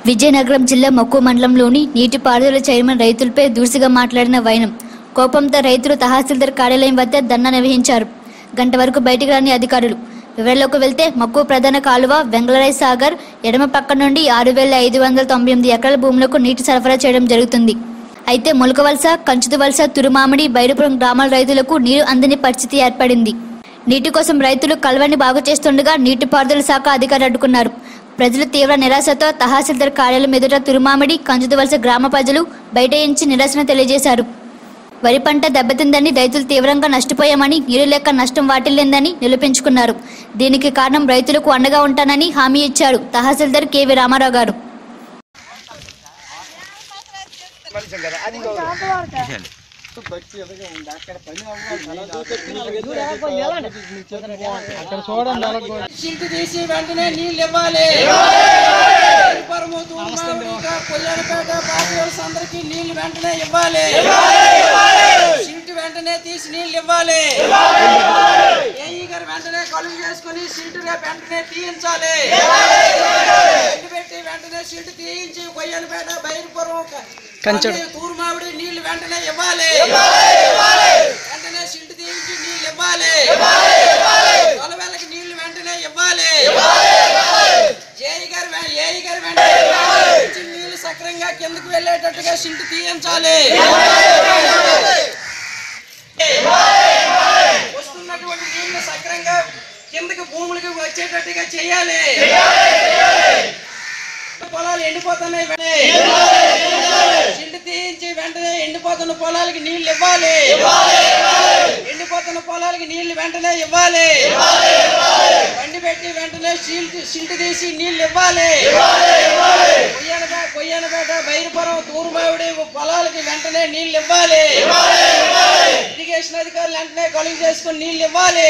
విజయనగరం జిల్లా మక్కువ మండలంలోని నీటిపారుదల చైర్మన్ రైతులపై దూసిగా మాట్లాడిన వైనం కోపంతో రైతులు తహసీల్దార్ కార్యాలయం వద్ద ధర్నా నిర్వహించారు గంట వరకు బయటికి రాని అధికారులు వివరాల్లోకి వెళ్తే మక్కువ ప్రధాన కాలువ వెంగళరాయ్ సాగర్ ఎడమ పక్క నుండి ఆరు వేల ఐదు వందల తొంభై ఎనిమిది ఎకరాల భూములకు నీటి సరఫరా చేయడం జరుగుతుంది అయితే ములకవలస కంచుదు వలస తురుమామిడి బైరుపురం గ్రామాల రైతులకు నీరు అందని పరిస్థితి ఏర్పడింది నీటి కోసం రైతులు కల్వని బాగు చేస్తుండగా నీటిపారుదల శాఖ అధికారులు అడ్డుకున్నారు ప్రజలు తీవ్ర నిరాశతో తహసీల్దార్ కార్యాలయం ఎదుట తురుమామిడి కంచుదువలస గ్రామ ప్రజలు బయటయించి నిరసన తెలియజేశారు వరి పంట దెబ్బతిందని రైతులు తీవ్రంగా నష్టపోయామని నీరు లేక నష్టం వాటిల్లిందని నిరూపించుకున్నారు దీనికి కారణం రైతులకు అండగా ఉంటానని హామీ ఇచ్చారు తహసీల్దార్ కెవి రామారావు గారు సిల్ట్ తీసి వెంటనే నీళ్ళు ఇవ్వాలి పరము తూర్మామిడిగా కొయ్యాలపేట పాపివర్స్ అందరికి నీళ్లు వెంటనే ఇవ్వాలి సిల్ట్ వెంటనే తీసి నీళ్ళు ఇవ్వాలి ఏఈ గారు వెంటనే కలుగు చేసుకుని సిల్ట్ రేపు వెంటనే తీయించాలి ఎండు పెట్టి వెంటనే సిల్ట్ తీయించి కొయ్యాలపేట బైరుపురం కంచెడు తూర్మామిడి నీళ్లు వెంటనే ఇవ్వాలి వెంటనే సిల్ట్ తీయించి నీళ్ళు ఇవ్వాలి పొలవేళ్ళకి నీళ్లు వెంటనే ఇవ్వాలి జేఈ గారు వె- ఏఈ గారు వెంటనే ఇచ్చి నీళ్లు సక్రంగా కిందకు వెళ్ళేటట్టుగా సిల్ట్ తీయించాలి వస్తున్నటువంటి నీళ్లు సక్రంగా కిందకి భూములకి వచ్చేటట్టుగా చేయాలి పొలాలు ఎండిపోతున్నాయి వెంటనే. సిల్ట్ తీయించి వెంటనే ఎండిపోతున్న పొలాలకి నీళ్లు ఇవ్వాలి ఎండిపోతున్న పొలాలకి నీళ్లు వెంటనే ఇవ్వాలి బండి పెట్టి వెంటనే సిల్ట్ సిల్ట్ తీసి నీళ్లు ఇవ్వాలి కొయ్యనపేట కొయ్యనపేట బైరుపురం తూర్మావిడి పొలాలకి వెంటనే నీళ్లు ఇవ్వాలి ఇరిగేషన్ అధికారులు వెంటనే కలుగు చేసుకుని నీళ్లు ఇవ్వాలి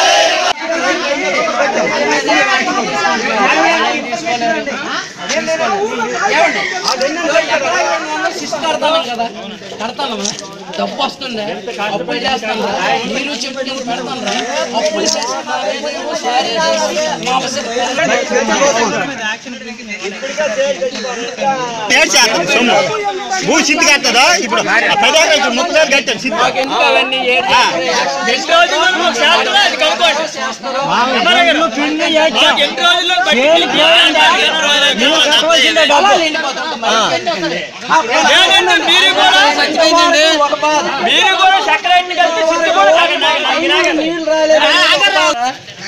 ఏమండి? ఎకరాకి రెండు వందలు శిస్తు కడతాను కదా కడతాను డబ్బు వస్తుంది అప్పులు చేస్తాను మీరు చెప్పి పెడతాను అప్పులు చేస్తాను సారీ ఏడు శాతం సొమ్ము భూ సిద్ధి కట్టదా ఇప్పుడు పదిహేను ముప్పై వేలు కట్టారు సిద్ధి ఎందుకు అవన్నీ ఏంటి? పొలాలు ఎండిపోతుంది. చచ్చిపోయిందండి. నీళ్ళు రాలేదు.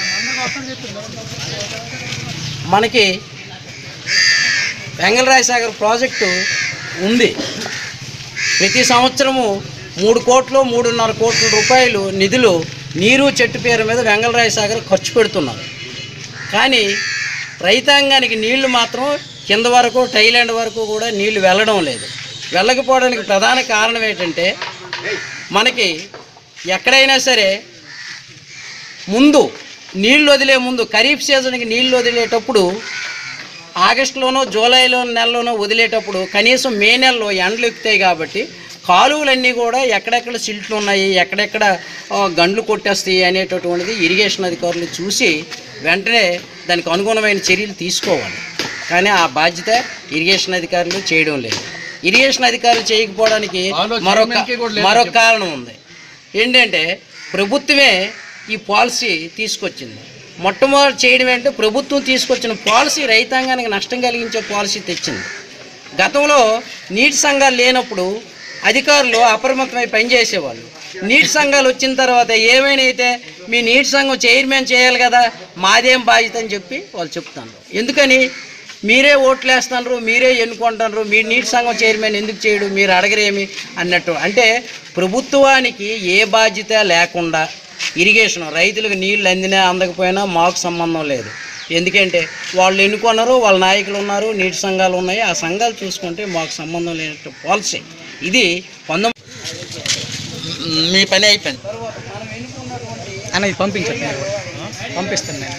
మనకి వెంగళరాయ సాగర్ ప్రాజెక్టు ఉంది ప్రతి సంవత్సరము మూడు కోట్లు మూడున్నర కోట్ల రూపాయలు నిధులు నీరు చెట్టు పేరు మీద వెంగళరాయ సాగర్ ఖర్చు పెడుతున్నారు కానీ రైతాంగానికి నీళ్లు మాత్రం కింద వరకు టైలాండ్ వరకు కూడా నీళ్లు వెళ్ళడం లేదు వెళ్ళకపోవడానికి ప్రధాన కారణం ఏంటంటే మనకి ఎక్కడైనా సరే ముందు నీళ్ళు వదిలే ముందు ఖరీఫ్ సీజన్కి నీళ్ళు వదిలేటప్పుడు ఆగస్టులోనో జూలైలో నెలలోనో వదిలేటప్పుడు కనీసం మే నెలలో ఎండలు ఎక్కుతాయి కాబట్టి కాలువలన్నీ కూడా ఎక్కడెక్కడ సిల్ట్లు ఉన్నాయి ఎక్కడెక్కడ ఆ, గండ్లు కొట్టేస్తాయి అనేటటువంటిది ఇరిగేషన్ అధికారులు చూసి వెంటనే దానికి అనుగుణమైన చర్యలు తీసుకోవాలి కానీ ఆ బాధ్యత ఇరిగేషన్ అధికారులు చేయడం లేదు ఇరిగేషన్ అధికారులు చేయకపోవడానికి మరొక మరొక కారణం ఉంది ఏంటంటే ప్రభుత్వమే ఈ పాలసీ తీసుకొచ్చింది మొట్టమొదటి చేయడం ఏంటంటే ప్రభుత్వం తీసుకొచ్చిన పాలసీ రైతాంగానికి నష్టం కలిగించే పాలసీ తెచ్చింది గతంలో నీటి సంఘాలు లేనప్పుడు అధికారులు అప్రమత్తమై పనిచేసేవాళ్ళు నీటి సంఘాలు వచ్చిన తర్వాత ఏమైనా అయితే మీ నీటి సంఘం చైర్మన్ చేయాలి కదా మాదేం బాధ్యత అని చెప్పి వాళ్ళు చెప్తాను ఎందుకని మీరే ఓట్లు వేస్తున్నారు మీరే ఎన్నుకుంటున్నారు మీ నీటి సంఘం చైర్మన్ ఎందుకు చేయడు మీరు అడగరేమి అన్నట్టు అంటే ప్రభుత్వానికి ఏ బాధ్యత లేకుండా ఇరిగేషన్ రైతులకు నీళ్ళు అందినా అందకపోయినా మాకు సంబంధం లేదు ఎందుకంటే వాళ్ళు ఎన్నుకున్నారు వాళ్ళ నాయకులు ఉన్నారు నీటి సంఘాలు ఉన్నాయి ఆ సంఘాలు చూసుకుంటే మాకు సంబంధం లేనట్టు పాలసీ ఇది పంతొమ్మిది మీ పని అయిపోయింది అన్న ఇది పంపించండి పంపిస్తాను నేను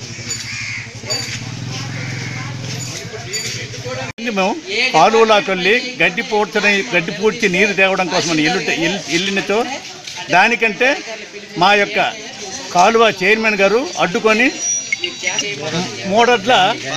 మేము కాలువలోకి వెళ్ళి గడ్డి పూడ్చని గడ్డి పూడ్చి నీరు తేవడం కోసం ఎల్లు వెళ్ళినతో దానికంటే మా యొక్క కాలువ చైర్మన్ గారు అడ్డుకొని మూడట్ల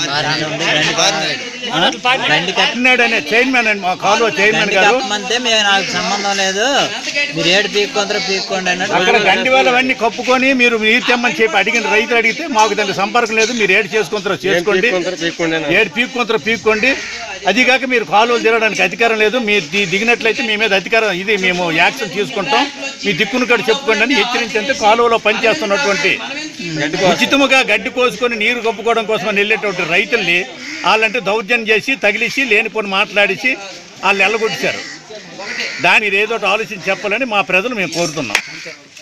కట్టినాడు అనే చైర్మన్ అండి మా కాలువ చైర్మన్ గారు అంతే మేము నాకు సంబంధం లేదు మీరు ఏడు పీక్కొందరూ పీక్కోండి అక్కడ అన్నట్టు గండివాళ్ళు అవన్నీ కప్పుకొని మీరు నీరు తెమ్మని చెప్పి అడిగిన రైతులు అడిగితే మాకు దానికి సంపర్కం లేదు మీరు ఏడు చేసుకుంటారో చేసుకోండి ఏడు పీక్కుంటారో పీక్కోండి అది కాక మీరు కాలువలు తిరగడానికి అధికారం లేదు మీరు ది- దిగినట్లయితే మీ మీద అధికారం ఇది మేము యాక్షన్ తీసుకుంటాం మీ దిక్కును కూడా చెప్పుకోండి అని హెచ్చరించంటే కాలువలో పనిచేస్తున్నటువంటి ఉచితముగా గడ్డి కోసుకొని నీరు కప్పుకోవడం కోసం అని వెళ్ళేటువంటి రైతుల్ని వాళ్ళంటే దౌర్జన్యం చేసి తగిలిసి లేనిపోని మాట్లాడిసి వాళ్ళు ఎల్లగొట్టారు దాని మీరు ఏదో ఒకటి ఆలోచించి చెప్పాలని మా ప్రజలు మేము కోరుతున్నాం